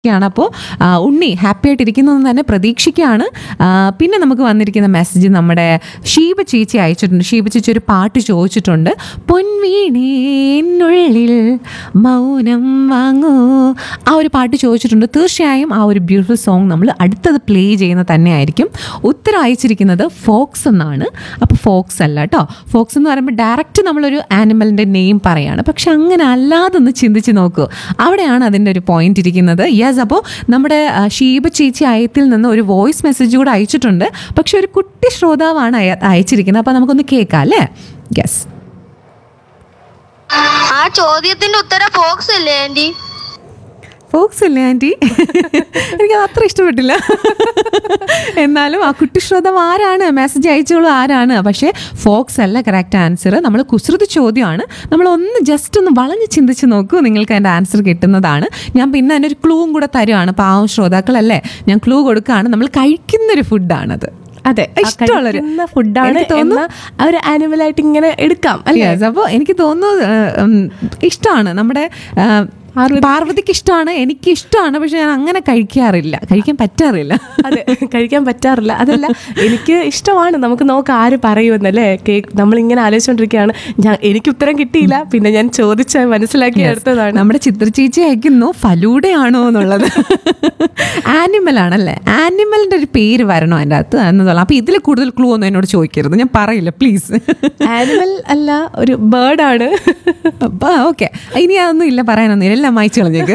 ാണ് അപ്പോൾ ഉണ്ണി ഹാപ്പി ആയിട്ടിരിക്കുന്നതെന്ന് തന്നെ പ്രതീക്ഷിക്കുകയാണ് ആ, പിന്നെ നമുക്ക് വന്നിരിക്കുന്ന മെസ്സേജ് നമ്മുടെ ഷീബ ചേച്ചി അയച്ചിട്ടുണ്ട് ഷീബ ചേച്ചി ഒരു പാട്ട് ചോദിച്ചിട്ടുണ്ട് പൊൻവീണേനുള്ളിൽ മൗനം വാങ്ങൂ ആ ഒരു പാട്ട് ചോദിച്ചിട്ടുണ്ട് തീർച്ചയായും ആ ഒരു ബ്യൂട്ടിഫുൾ സോങ് നമ്മൾ അടുത്തത് പ്ലേ ചെയ്യുന്ന തന്നെയായിരിക്കും ഉത്തരം അയച്ചിരിക്കുന്നത് ഫോക്സ് എന്നാണ് അപ്പോൾ ഫോക്സ് അല്ല കേട്ടോ ഫോക്സ് എന്ന് പറയുമ്പോൾ ഡയറക്റ്റ് നമ്മളൊരു ആനിമലിൻ്റെ നെയിം പറയാണ് പക്ഷെ അങ്ങനെ അല്ലാതെ ഒന്ന് ചിന്തിച്ച് നോക്കൂ അവിടെയാണ് അതിൻ്റെ ഒരു പോയിന്റ് ഇരിക്കുന്നത് യെസ് അപ്പോൾ നമ്മുടെ ആ, ഷീബ ചേച്ചി അയത്തിൽ നിന്ന് ഒരു വോയിസ് മെസ്സേജ് കൂടെ അയച്ചിട്ടുണ്ട് പക്ഷെ ഒരു കുട്ടി ശ്രോതാവാണ് അയ- അയച്ചിരിക്കുന്നത് അപ്പോൾ നമുക്കൊന്ന് കേൾക്കാം അല്ലേ യെസ് ആ ചോദ്യത്തിന്റെ ഉത്തരം ഫോക്സ് അല്ലേ ആന്റി ഫോക്സ് അല്ലേ ആൻറ്റി എനിക്ക് അത്ര ഇഷ്ടപ്പെട്ടില്ല എന്നാലും ആ കുട്ടി ശ്രോതം ആരാണ് മെസ്സേജ് അയച്ചോളൂ ആരാണ് പക്ഷേ ഫോക്സ് അല്ല കറക്റ്റ് ആൻസർ നമ്മൾ കുസൃതി ചോദ്യമാണ് നമ്മൾ ഒന്ന് ജസ്റ്റ് ഒന്ന് വളഞ്ഞ് ചിന്തിച്ച് നോക്കൂ നിങ്ങൾക്ക് അതിൻ്റെ ആൻസർ കിട്ടുന്നതാണ് ഞാൻ പിന്നെ അതിനൊരു ക്ലൂവും കൂടെ തരുവാണ് പാവം ശ്രോതാക്കളല്ലേ ഞാൻ ക്ലൂ കൊടുക്കുകയാണ് നമ്മൾ കഴിക്കുന്നൊരു ഫുഡാണത് അതെ ആ ഇഷ്ടമുള്ളൊരു കഴിക്കുന്ന ഫുഡാണ് എനിക്ക് തോന്നുന്നു എന്ന ആ ഒരു ആനിമലായിട്ട് ഇങ്ങനെ എടുക്കാം അല്ലേ യെസ് അപ്പോൾ എനിക്ക് തോന്നുന്നു ആ, ഉം, ഇഷ്ടമാണ് നമ്മുടെ ആ, പാർവതിക്ക് ഇഷ്ടമാണ് എനിക്ക് ഇഷ്ടമാണ് പക്ഷെ ഞാൻ അങ്ങനെ കഴിക്കാറില്ല കഴിക്കാൻ പറ്റാറില്ല അതെ കഴിക്കാൻ പറ്റാറില്ല അതല്ല എനിക്ക് ഇഷ്ടമാണ് നമുക്ക് നോക്കാം ആര് പറയുമെന്നല്ലേ കേക്ക് നമ്മളിങ്ങനെ ആലോചിച്ചുകൊണ്ടിരിക്കുകയാണ് ഞാൻ എനിക്ക് ഉത്തരം കിട്ടിയില്ല പിന്നെ ഞാൻ ചോദിച്ച മനസ്സിലാക്കി എടുത്തതാണ് നമ്മുടെ ചിത്രചേച്ചി അയക്കുന്നു ഫലൂഡയാണോ എന്നുള്ളത് ആനിമൽ ആണല്ലേ ആനിമലിന്റെ ഒരു പേര് വരണോ അതിൻ്റെ അകത്ത് എന്നതുള്ള അപ്പൊ ഇതിൽ കൂടുതൽ ക്ലൂ ഒന്നും എന്നോട് ചോദിക്കരുത് ഞാൻ പറയില്ല പ്ലീസ് ആനിമൽ അല്ല ഒരു ബേർഡാണ് ഓക്കെ ഇനി അതൊന്നും ഇല്ല പറയാനൊന്നും എല്ലാം വായിച്ചു കളഞ്ഞേക്ക്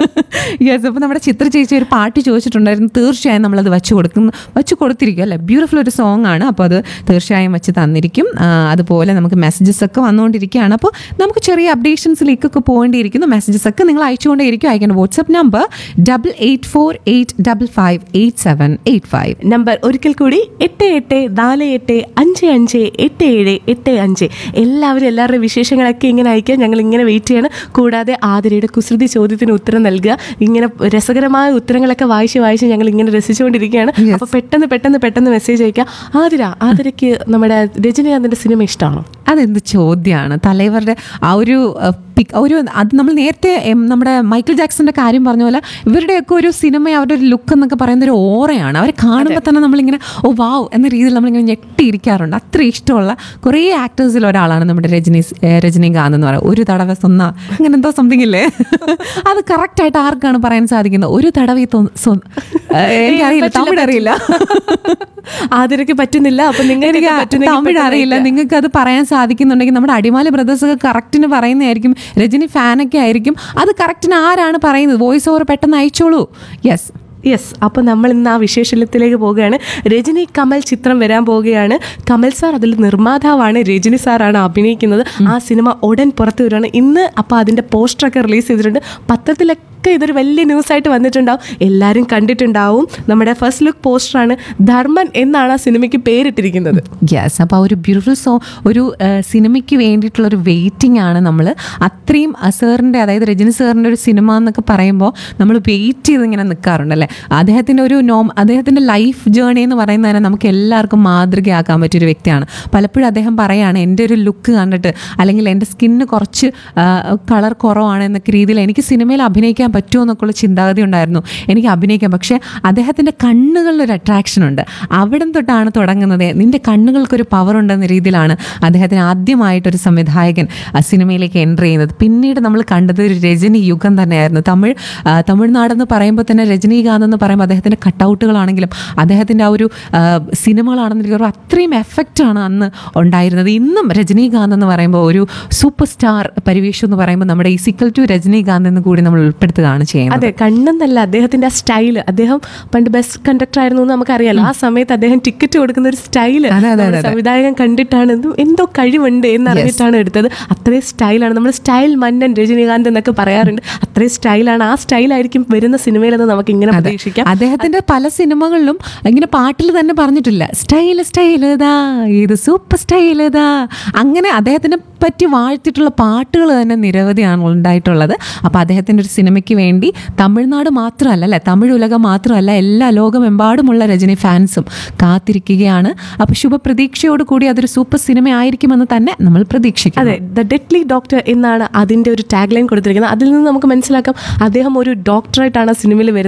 യെസ് അപ്പോൾ നമ്മുടെ ചിത്ര ചേച്ചി ഒരു പാട്ട് ചോദിച്ചിട്ടുണ്ടായിരുന്നു തീർച്ചയായും നമ്മളത് വെച്ച് കൊടുക്കും വെച്ച് കൊടുത്തിരിക്കും അല്ലേ ബ്യൂട്ടിഫുൾ ഒരു സോങ് ആണ് അപ്പോൾ അത് തീർച്ചയായും വെച്ച് തന്നിരിക്കും ആ, അതുപോലെ നമുക്ക് മെസ്സേജസ് ഒക്കെ വന്നുകൊണ്ടിരിക്കുകയാണ് അപ്പോൾ നമുക്ക് ചെറിയ അപ്ഡേഷൻസിലേക്കൊക്കെ പോകേണ്ടിയിരിക്കുന്നു മെസ്സേജസ് ഒക്കെ നിങ്ങൾ അയച്ചുകൊണ്ടേയിരിക്കും അയക്കേണ്ട WhatsApp number double eight four eight double five eight seven eight five number ഒരിക്കൽ കൂടി എട്ട് എട്ട് നാല് എട്ട് അഞ്ച് അഞ്ച് എട്ട് ഏഴ് എട്ട് അഞ്ച് എല്ലാവരും എല്ലാവരുടെ വിശേഷങ്ങളൊക്കെ ഇങ്ങനെ അയക്കാൻ ഞങ്ങൾ ഇങ്ങനെ വെയിറ്റ് ചെയ്യണം കൂടാതെ ആതിരയുടെ കുസൃതി ചോദ്യത്തിന് ഉത്തരം നൽകുക ഇങ്ങനെ രസകരമായ ഉത്തരങ്ങളൊക്കെ വായിച്ച് വായിച്ച് ഞങ്ങൾ ഇങ്ങനെ രസിച്ചുകൊണ്ടിരിക്കുകയാണ് അപ്പൊ പെട്ടെന്ന് പെട്ടെന്ന് പെട്ടെന്ന് മെസ്സേജ് അയക്കുക ആതിര ആതിരയ്ക്ക് നമ്മുടെ രജനീകാന്തിന്റെ സിനിമ ഇഷ്ടമാണോ അതെന്ത് ചോദ്യമാണ് തലൈവരുടെ ആ ഒരു അഹ്, പിക് ഒരു അത് നമ്മൾ നേരത്തെ എം, നമ്മുടെ മൈക്കിൾ ജാക്സന്റെ കാര്യം പറഞ്ഞ പോലെ ഇവരുടെയൊക്കെ ഒരു സിനിമ അവരുടെ ഒരു ലുക്ക് എന്നൊക്കെ പറയുന്ന ഒരു ഓറയാണ് അവരെ കാണുമ്പോൾ തന്നെ നമ്മളിങ്ങനെ ഓ വാവ് എന്ന രീതിയിൽ നമ്മളിങ്ങനെ ഞെട്ടിയിരിക്കാറുണ്ട് അത്ര ഇഷ്ടമുള്ള കുറേ ആക്ടേഴ്സിൽ ഒരാളാണ് നമ്മുടെ രജനി ഏഹ്, രജനീകാന്ത് എന്ന് പറയുന്നത് ഒരു തടവ സ്വന്ന അങ്ങനെ എന്തോ സംതിങ് ഇല്ലേ അത് കറക്റ്റായിട്ട് ആർക്കാണ് പറയാൻ സാധിക്കുന്നത് ഒരു തടവ ഈ തൊ- സ്വ- ഏഹ്, എനിക്കറിയില്ല തമിഴ് അറിയില്ല ആതിരയ്ക്ക് പറ്റുന്നില്ല അപ്പൊ എനിക്ക് നിങ്ങൾക്ക് തമിഴ് അറിയില്ല നിങ്ങൾക്ക് അത് പറയാൻ സാധിക്കുന്നുണ്ടെങ്കിൽ നമ്മുടെ അടിമാലി ബ്രദേഴ്സ് ഒക്കെ കറക്റ്റിന് പറയുന്നതായിരിക്കും രജനി ഫാനൊക്കെ ആയിരിക്കും അത് കറക്റ്റിന് ആരാണ് പറയുന്നത് വോയിസ് ഓവർ പെട്ടെന്ന് അയച്ചോളൂ യെസ് യെസ് അപ്പോൾ നമ്മൾ ഇന്ന് ആ വിശേഷത്തിലേക്ക് പോവുകയാണ് രജനി കമൽ ചിത്രം വരാൻ പോവുകയാണ് കമൽ സാർ അതിൽ നിർമ്മാതാവാണ് രജനി സാറാണ് അഭിനയിക്കുന്നത് ആ സിനിമ ഉടൻ പുറത്തു വരികയാണ് ഇന്ന് അപ്പോൾ അതിൻ്റെ പോസ്റ്ററൊക്കെ റിലീസ് ചെയ്തിട്ടുണ്ട് പത്രത്തിലൊക്കെ ഇതൊരു വലിയ ന്യൂസ് ആയിട്ട് വന്നിട്ടുണ്ടാവും എല്ലാവരും കണ്ടിട്ടുണ്ടാവും നമ്മുടെ ഫസ്റ്റ് ലുക്ക് പോസ്റ്ററാണ് ധർമ്മൻ എന്നാണ് ആ സിനിമയ്ക്ക് പേരിട്ടിരിക്കുന്നത് യെസ് അപ്പോൾ ഒരു ബ്യൂട്ടിഫുൾ സോ ഒരു ആ, സിനിമയ്ക്ക് വേണ്ടിയിട്ടുള്ള ഒരു വെയിറ്റിംഗ് ആണ് നമ്മൾ അത്രയും സാറിൻ്റെ അതായത് രജനി സാറിൻ്റെ ഒരു സിനിമ എന്നൊക്കെ പറയുമ്പോൾ നമ്മൾ വെയിറ്റ് ചെയ്ത് ഇങ്ങനെ നിൽക്കാറുണ്ടല്ലേ അദ്ദേഹത്തിൻ്റെ ഒരു നോം അദ്ദേഹത്തിൻ്റെ ലൈഫ് ജേണി എന്ന് പറയുന്നത് തന്നെ നമുക്ക് എല്ലാവർക്കും മാതൃകയാക്കാൻ പറ്റിയൊരു വ്യക്തിയാണ് പലപ്പോഴും അദ്ദേഹം പറയാണ് എൻ്റെ ഒരു ലുക്ക് കണ്ടിട്ട് അല്ലെങ്കിൽ എൻ്റെ സ്കിന്ന് കുറച്ച് കളർ കുറവാണ് എന്നൊക്കെ രീതിയിൽ എനിക്ക് സിനിമയിൽ അഭിനയിക്കാൻ പറ്റുമോ എന്നൊക്കെയുള്ള ചിന്താഗതി ഉണ്ടായിരുന്നു എനിക്ക് അഭിനയിക്കാം പക്ഷേ അദ്ദേഹത്തിൻ്റെ കണ്ണുകളിലൊരു അട്രാക്ഷൻ ഉണ്ട് അവിടം തൊട്ടാണ് തുടങ്ങുന്നത് നിൻ്റെ കണ്ണുകൾക്കൊരു പവർ ഉണ്ടെന്ന രീതിയിലാണ് അദ്ദേഹത്തിന് ആദ്യമായിട്ടൊരു സംവിധായകൻ ആ സിനിമയിലേക്ക് എൻ്റർ ചെയ്യുന്നത് പിന്നീട് നമ്മൾ കണ്ടത് ഒരു രജനി യുഗം തന്നെയായിരുന്നു തമിഴ് ആ, തമിഴ്നാടെന്ന് പറയുമ്പോൾ തന്നെ രജനീകാന്ത് എന്ന് പറയുമ്പോൾ അദ്ദേഹത്തിൻ്റെ കട്ടൗട്ടുകളാണെങ്കിലും അദ്ദേഹത്തിൻ്റെ ആ ഒരു ആ, സിനിമകളാണെന്നെങ്കിലും അത്രയും എഫക്റ്റാണ് അന്ന് ഉണ്ടായിരുന്നത് ഇന്നും രജനീകാന്ത് എന്ന് പറയുമ്പോൾ ഒരു സൂപ്പർ സ്റ്റാർ പരിവേഷം എന്ന് പറയുമ്പോൾ നമ്മുടെ ഈ സിക്കൽ ടു രജനീകാന്ത് എന്ന് കൂടി നമ്മൾ ഉൾപ്പെടുത്തുകയാണ് ചെയ്യുന്നത് അതെ കണ്ണെന്നല്ല അദ്ദേഹത്തിന്റെ ആ സ്റ്റൈല് അദ്ദേഹം പണ്ട് ബെസ്റ്റ് കണ്ടക്ടർ ആയിരുന്നു എന്ന് നമുക്കറിയാലോ ആ സമയത്ത് അദ്ദേഹം ടിക്കറ്റ് കൊടുക്കുന്ന ഒരു സ്റ്റൈല് അതെ, അതെ, നമ്മുടെ അതെ. സംവിധായകൻ കണ്ടിട്ടാണ് ഇത് എന്തോ കഴിവുണ്ട് എന്നറിഞ്ഞിട്ടാണ് എടുത്തത് അത്രയും സ്റ്റൈലാണ് നമ്മൾ സ്റ്റൈൽ മന്നൻ രജനീകാന്ത് എന്നൊക്കെ പറയാറുണ്ട് അത്രയും സ്റ്റൈലാണ് ആ സ്റ്റൈലായിരിക്കും വരുന്ന സിനിമയിലെന്ന് നമുക്ക് ഇങ്ങനെ പ്രതീക്ഷിക്കാം അദ്ദേഹത്തിന്റെ പല സിനിമകളിലും ഇങ്ങനെ പാട്ടിൽ തന്നെ പറഞ്ഞിട്ടില്ല സ്റ്റൈല് സ്റ്റൈല് ഇതാ ഇത് സൂപ്പർ സ്റ്റൈല് ഇതാ അങ്ങനെ അദ്ദേഹത്തിനെ പറ്റി വാഴ്ത്തിയിട്ടുള്ള പാട്ടുകൾ തന്നെ നിരവധിയാണ് ഉണ്ടായിട്ടുള്ളത് അപ്പോൾ അദ്ദേഹത്തിൻ്റെ ഒരു സിനിമയ്ക്ക് സിനിമയ്ക്ക് വേണ്ടി തമിഴ്നാട് മാത്രമല്ല അല്ലെ തമിഴ് ഉലകം മാത്രമല്ല എല്ലാ ലോകമെമ്പാടുമുള്ള രജനി ഫാൻസും കാത്തിരിക്കുകയാണ് അപ്പൊ ശുഭപ്രതീക്ഷയോട് കൂടി അതൊരു സൂപ്പർ സിനിമ ആയിരിക്കുമെന്ന് തന്നെ നമ്മൾ പ്രതീക്ഷിക്കുന്നു അതെ ദ ഡെഡ്ലി ഡോക്ടർ എന്നാണ് അതിന്റെ ഒരു ടാഗ് ലൈൻ കൊടുത്തിരിക്കുന്നത് അതിൽ നിന്ന് നമുക്ക് മനസ്സിലാക്കാം അദ്ദേഹം ഒരു ഡോക്ടറായിട്ടാണ് ആ സിനിമയിൽ വരുന്നത്